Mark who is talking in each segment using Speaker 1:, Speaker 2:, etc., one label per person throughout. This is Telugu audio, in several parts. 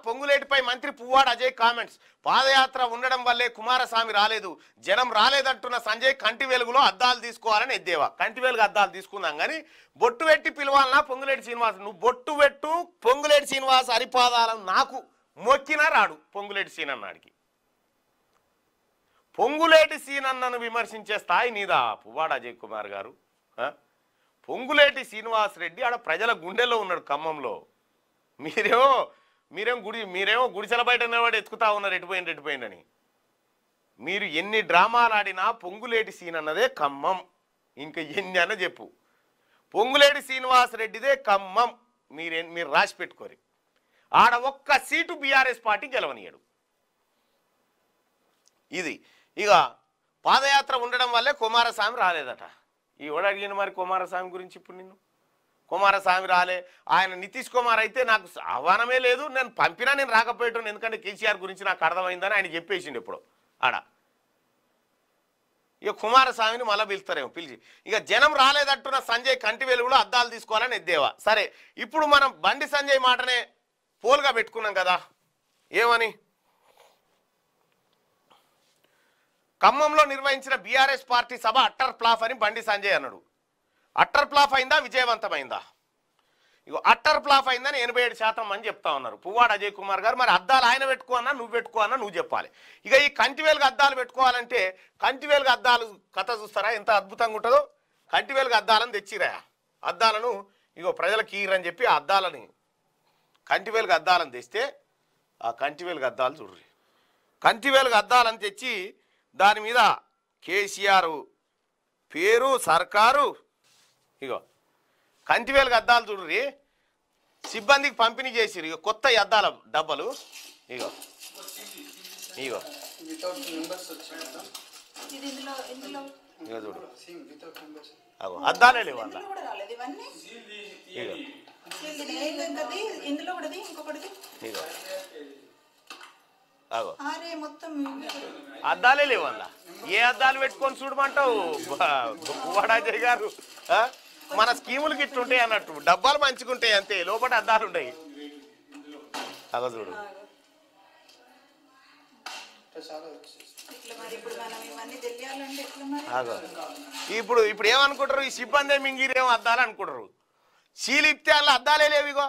Speaker 1: పొంగులేటిపై మంత్రి పువ్వాడ అజయ్ కామెంట్స్ పాదయాత్ర ఉండడం వల్లే కుమారస్వామి రాలేదు జనం రాలేదంటున్న సంజయ్ కంటి వెలుగులో అద్దాలు తీసుకోవాలని ఎద్దేవా కంటి వెలుగు అద్దాలు తీసుకుందాం కానీ బొట్టు పెట్టి పిలవాలన్నా పొంగులేటి శ్రీనివాస్ నువ్వు బొట్టు పెట్టు పొంగులేటి శ్రీనివాస్ హరిపాదాలను నాకు మొక్కినా రాడు పొంగులేటి సీనన్నాడికి పొంగులేటి సీనన్నను విమర్శించే స్థాయి నీదా పువ్వాడ అజయ్ కుమార్ గారు ఆ? పొంగులేటి శ్రీనివాస్ రెడ్డి ఆడ ప్రజల గుండెల్లో ఉన్నాడు ఖమ్మంలో మీరేమో మీరేమో గుడి మీరేమో గుడిసెల బయట నిలబడి ఎత్తుకుతా ఉన్నారు ఎటుపోయింది ఎటుపోయిందని మీరు ఎన్ని డ్రామాలు ఆడినా పొంగులేటి సీన్ అన్నదే ఖమ్మం ఇంకా ఎన్ని అన్న చెప్పు పొంగులేటి శ్రీనివాస్ రెడ్డిదే ఖమ్మం మీరే మీరు రాసి పెట్టుకోరు ఆడ ఒక్క సీటు బీఆర్ఎస్ పార్టీ గెలవనీయడు ఇది ఇక పాదయాత్ర ఉండడం వల్లే కుమారస్వామి రాలేదట ఈ అడిగిన మరి కుమారస్వామి గురించి ఇప్పుడు నిన్ను కుమారస్వామి రాలే ఆయన నితీష్ కుమార్ అయితే నాకు ఆహ్వానమే లేదు నేను పంపినా నేను రాకపోయేటోను ఎందుకంటే కేసీఆర్ గురించి నాకు అర్థమైందని ఆయన చెప్పేసిండు ఇప్పుడు ఆడ ఇక కుమారస్వామిని మళ్ళీ పిలుస్తారేమో పిలిచి ఇక జనం రాలేదంటున్న సంజయ్ కంటి వెలుగులో అద్దాలు తీసుకోవాలని ఎద్దేవా సరే ఇప్పుడు మనం బండి సంజయ్ మాటనే పోల్గా పెట్టుకున్నాం కదా ఏమని ఖమ్మంలో నిర్వహించిన బీఆర్ఎస్ పార్టీ సభ అట్టర్ ప్లాఫ్ అని బండి సంజయ్ అన్నాడు అట్టర్ ప్లాఫ్ అయిందా విజయవంతమైందా ఇగో అట్టర్ ప్లాఫ్ అయిందని ఎనభై ఏడు శాతం అని చెప్తా ఉన్నారు పువ్వాడ అజయ్ కుమార్ గారు మరి అద్దాలు ఆయన పెట్టుకో అన్నా నువ్వు పెట్టుకో అన్నా నువ్వు చెప్పాలి ఇక ఈ కంటివేలుగా అద్దాలు పెట్టుకోవాలంటే కంటివేలుగా అద్దాలు కథ చూస్తారా ఎంత అద్భుతంగా ఉంటుందో కంటివేలుగా అద్దాలను తెచ్చిరా అద్దాలను ఇగో ప్రజలకు ఈరని చెప్పి ఆ అద్దాలని కంటివేలుగా అద్దాలను తెస్తే ఆ కంటివేలుగా అద్దాలు చూడ్రి కంటివేలుగా అద్దాలను తెచ్చి దాని మీద కేసీఆర్ పేరు సర్కారు ఇగో కంటివేలుగా అద్దాలు చూడ్రి సిబ్బందికి పంపిణీ చేసిరు ఇగో కొత్త ఈ అద్దాల డబ్బలు ఇగో ఇగో
Speaker 2: వితౌట్ మెంబర్స్ వచ్చిందా
Speaker 3: ఇది ఇందులో ఇందులో
Speaker 1: ఇగో చూడు
Speaker 2: సేమ్ వితౌట్ మెంబర్స్
Speaker 1: అగో అద్దాలే లేవు అలా
Speaker 3: ఇందులో కూడా రాలేదు ఇవన్నీ
Speaker 1: ఇగో
Speaker 3: ఇది ఏంటది ఇందులో కూడాది ఇంకొకటిది
Speaker 1: ఇగో అగో
Speaker 3: ఆరే మొత్తం ఇవి కూడా.
Speaker 1: అద్దాలే లేవు అలా ఏ అద్దాలు పెట్టుకొని చూడమంటావు పువ్వాడాజయ్ గారు ఆ? మన స్కీములకి ఇట్లుంటాయి అన్నట్టు డబ్బాలు మంచుకుంటాయి అంతే లోపల అద్దాలు ఉంటాయి అగో చూడు
Speaker 2: చాలా వచ్చేసి
Speaker 3: ఇట్లా మరి ఇప్పుడు మనం ఇవన్నీ తెలియాలంటే ఎట్లా మరి
Speaker 1: అగో ఇప్పుడు ఇప్పుడు ఏమనుకుంటారు ఈ సిబ్బంది మింగిరేమో అద్దాలు అనుకుంటారు సీలు ఇప్తే అలా అద్దాలే లేవు ఇగో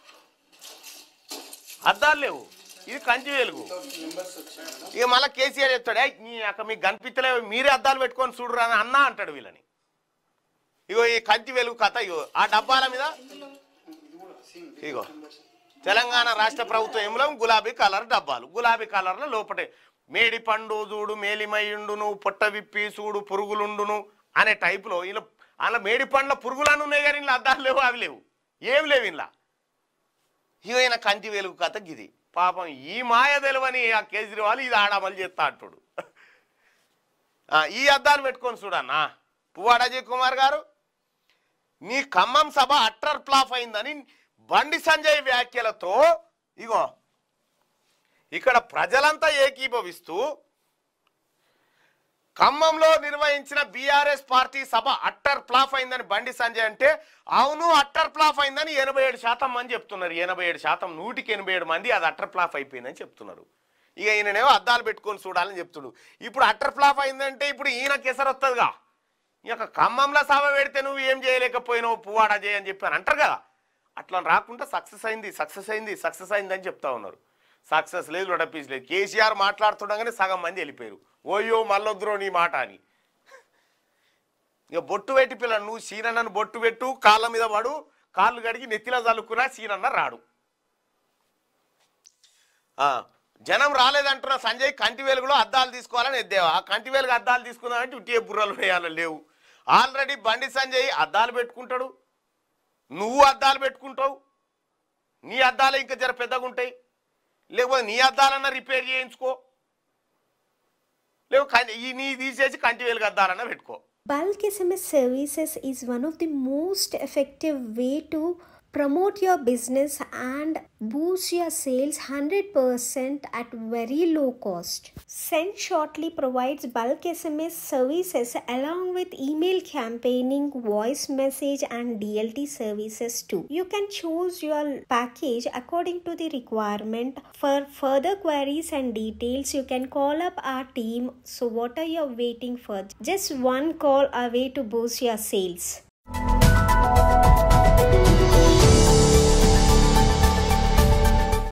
Speaker 1: అద్దాలు లేవు ఇది కంచి వెలుగు
Speaker 2: వితౌట్ మెంబర్స్ వచ్చిందా
Speaker 1: ఇక మళ్ళీ కేసీఆర్ చెప్తాడు "ఏయ్, నీ అక్క మీకు కనిపించలేవు మీరే అద్దాలు పెట్టుకొని చూడరు అని అన్నా అంటాడు వీళ్ళని ఇగో ఈ కంచి వెలుగు కథ ఇగో ఆ డబ్బాల మీద
Speaker 2: ఇది కూడా సేమ్
Speaker 1: ఇగో
Speaker 2: మెంబర్స్
Speaker 1: తెలంగాణ రాష్ట్ర ప్రభుత్వం ఏములం గులాబీ కలర్ డబ్బాలు గులాబీ కలర్లో లోపటే మేడి పండు చూడు మేలిమయ్యుండును పొట్ట విప్పి చూడు పురుగులుండును అనే టైపులో ఇలా అలా మేడి పండ్ల పురుగులను ఉన్నాయి కానీ ఇలా అద్దాలు లేవు అవి లేవు ఏం లేవు ఇలా ఇగో ఈయన కంటి వెలుగు కథ గిది పాపం ఈ మాయ తెలివని ఆ కేజ్రీవాల్ ఇది ఆడమని చేస్తా అంటాడు ఆ, ఈ అద్దాలు పెట్టుకొని చూడన్నా పువ్వాడ అజయ్ కుమార్ గారు నీ ఖమ్మం సభ అట్టర్ ఫ్లాప్ అయిందని బండి సంజయ్ వ్యాఖ్యలతో ఇగో ఇక్కడ ప్రజలంతా ఏకీభవిస్తూ ఖమ్మంలో నిర్వహించిన బీఆర్ఎస్ పార్టీ సభ అట్టర్ ఫ్లాప్ అయిందని బండి సంజయ్ అంటే అవును అట్టర్ ఫ్లాప్ అయిందని ఎనభై ఏడు శాతం మంది చెప్తున్నారు ఎనభై ఏడు శాతం నూటికి ఎనభై ఏడు మంది అది అట్టర్ ఫ్లాప్ అయిపోయిందని చెప్తున్నారు ఇక ఈయననేమో అద్దాలు పెట్టుకొని చూడాలని చెప్తుడు ఇప్పుడు అట్టర్ ఫ్లాప్ అయిందంటే ఇప్పుడు ఈయన కెసరు వస్తుందిగా ఈ యొక్క ఖమ్మంలో సభ పెడితే నువ్వు ఏం చేయలేకపోయినావు పువ్వాడ చేయ అని చెప్పి అని అంటారు కదా అట్లా రాకుండా సక్సెస్ అయింది సక్సెస్ అయింది సక్సెస్ అయింది అని చెప్తా ఉన్నారు సక్సెస్ లేదు లొడపీస్ లేదు కేసీఆర్ మాట్లాడుతుండగానే సగం మంది వెళ్ళిపోయారు ఓయో మల్లొద్దురో నీ మాట అని ఇక బొట్టు పెట్టి పిల్ల నువ్వు సీనన్నను బొట్టు పెట్టు కాళ్ళ మీద పడు కాళ్ళు కడిగి నెత్తిలో చల్లుకున్నా సీనన్న రాడు ఆ, జనం రాలేదంటున్న సంజయ్ కంటి వెలుగులో అద్దాలు తీసుకోవాలని ఎద్దేవా ఆ కంటి వెలుగు అద్దాలు తీసుకుందామంటే ఉట్టిఏ బుర్రలు వేయాలి లేవు ఆల్రెడీ బండి సంజయ్ అద్దాలు పెట్టుకుంటాడు నువ్వు అద్దాలు పెట్టుకుంటావు నీ అద్దాలు ఇంకా జర పెద్దగా ఉంటాయి లేకపోతే నీ అద్దాలన్నా రిపేర్ చేయించుకో లేవు కం- ఈ నీ తీసేసి కంటి వెలుగు అద్దాలన్నా పెట్టుకో
Speaker 4: Bulk SMS services is one of the most effective way to promote your business and boost your sales 100% at very low cost. Send Shortly provides bulk SMS services along with email campaigning, voice message, and DLT services too. You can choose your package according to the requirement. For further queries and details, you can call up our team. So, what are you waiting for? Just one call away to boost your sales.